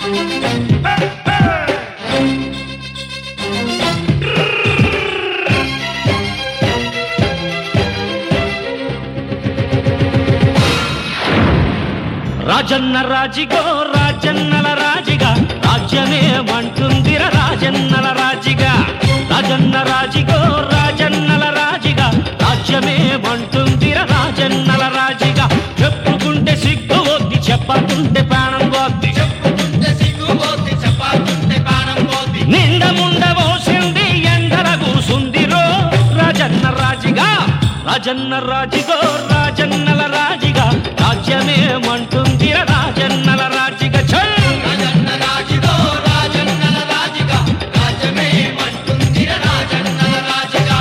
రాజన్న రాజిగో రాజన్నల రాజిగా రాజ్యమే మంటుందిర రాజన్నల రాజిగా రాజన్న రాజిగో రాజన్నల రాజిగా రాజ్యమే మంటుందిర రాజన్నల రాజిగా చెప్పుకుంటే సిగ్గు వద్ది చెప్పకుంటే ప్రాణం వద్ది చెప్పుకుంటే సిగ్గుపోతే చెప్పాకుంటే ప్రాణం పోద్ది నిండ ముండ మోసింది ఎండల కూసుందిరో రాజన్న రాజిగా రాజన్న రాజిగో రాజన్నల రాజిగా రాజ్యమే మంటుందిర రాజన్నల రాజిగా చల్ రాజన్న రాజుగో రాజన్నల రాజుగా రాజ్యమే మంటుందిర రాజన్నల రాజుగా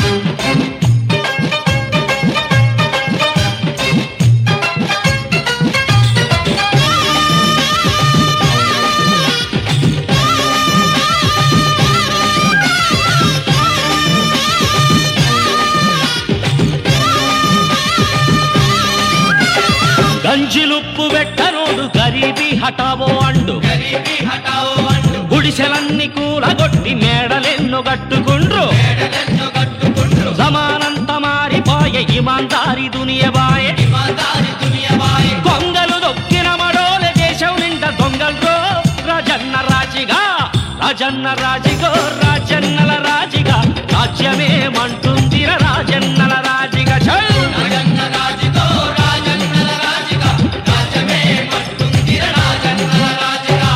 గంజిలుప్పు వెట్టనోడు గరీబీ హఠావో అండు గరీబీ హటావో అంటూ గుడిసెలన్ని కూలగొట్టి మేడలెన్ను కట్టుకుండ్రు మేడలెన్నో కట్టుకుంటూ సమానంత మారిపోయే ఇమాందారి దునియబాయే ఇమాందారి దునియవాయే కొంగలు దొక్కిన మడోల దేశం నిండా దొంగల్రో రాజన్న రాజిగా రాజన్న రాజిగో రాజన్నల రాజిగా రాజ్యమే మంటుందిర రాజన్నల రాజిగా చల్ రాజన్న రాజుగో రాజన్నల రాజుగా రాజ్యమే మంటుందిర రాజన్నల రాజుగా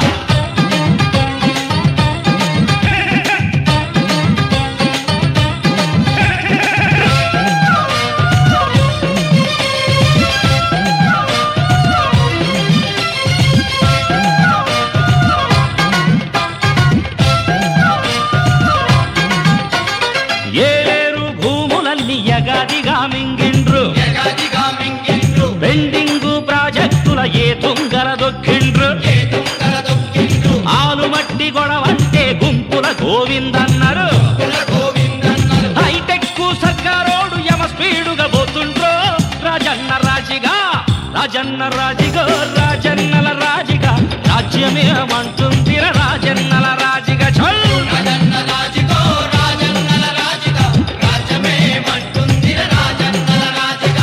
ఏలేరు భూములన్నీ యగాదిగా మింగిండ్రు జగదిగా మింగిండ్రు పెండింగు ప్రాజెక్టుల ఏ తుంగర దొక్కిండ్రు ఏ తుంగల దొక్కిండ్రు ఆలుమట్టి గొడవంటే గుంపుల గోవిందన్నారు కుల గోవిందన్నలు హైటెక్ సర్కారోడు యమ స్పీడుగా పోతుండ్రో రాజన్న రాజిగా రాజన్న రాజిగో రాజన్నల రాజిగా రాజ్యమే మంటుందిర రాజన్నల రాజిగా చల్ రాజన్న రాజుగో రాజన్నల రాజుగా రాజ్యమే మంటుందిర రాజన్నల రాజుగా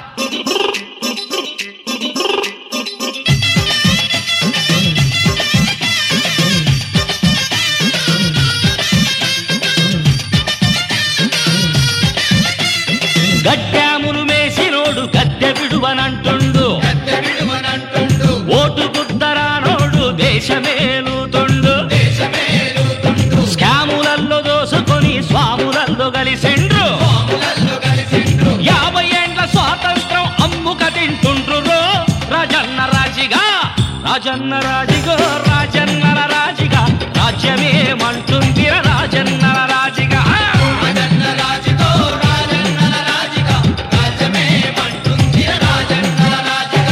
గడ్డాములు మేసినోడు గద్దె విడువనంటుండు పెద్ద విడువనంటుండు ఓటు గుద్దరానోడు దేశమేలుతుండు దేశమేలుతుండు స్కాములల్లో దోసుకొని స్వాములల్లో కలిసిండ్రు పాములల్లో కలిసిండ్రు యాభై ఏండ్ల స్వాతంత్రం అమ్ముక తింటుండ్రు రో. రాజన్న రాజిగా రాజన్న రాజిగో రాజన్నల రాజిగా రాజ్యమే మంటుందిర రాజన్నల రాజిగా రాజన్న రాజుగో రాజన్నల రాజుగా రాజ్యమే మంటుందిర రాజన్నల రాజుగా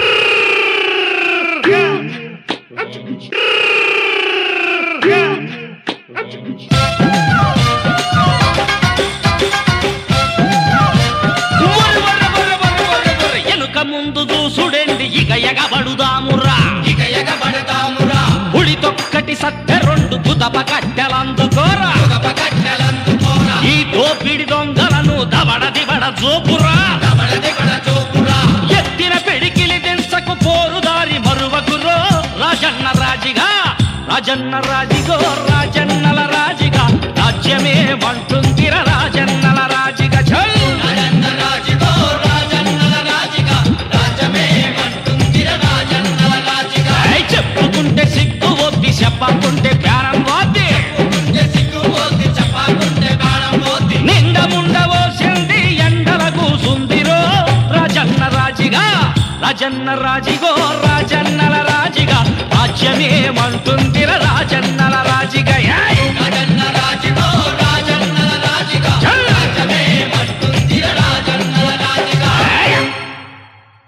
వర వర వర వర వర వర. ఎనుక ముందు దూసుడెండి ఇక ఎగబడుదామురా ఇక ఎగబడతామురా ఉడి తొక్కటి సత్తె రెండు కుదప కట్టెలందుకోరా గొప్ప కట్టెలందుకోరా ఈ దోపిడి దొంగలను దబడ దిబడ జోపురా దబడ దిబడ చూపురా ఎత్తిన పిడికిలి దించకు పోరుదారి మరువకురో రాజన్న రాజిగా రాజన్న రాజిగో రాజన్నల రాజిగా రాజ్యమే మంటుందిర రాజన్నల రాజిగా చల్ రాజన్న రాజుగో రాజన్నల రాజుగా రాజ్యమే మంటుందిర రాజన్నల రాజుగా ఏయ్ చెప్పుకుంటే సిగ్గు వద్ది చెప్పకుంటే ప్రాణం వద్ది ఉంటే సిగ్గుపోతే చెప్పకుంటే బాణం పోతే నిండ ముండవోసింది ఎండల కూసుందిరో రాజన్న రాజిగా రాజన్న రాజిగో రాజన్నల రాజిగా రాజ్యమే మంటుంది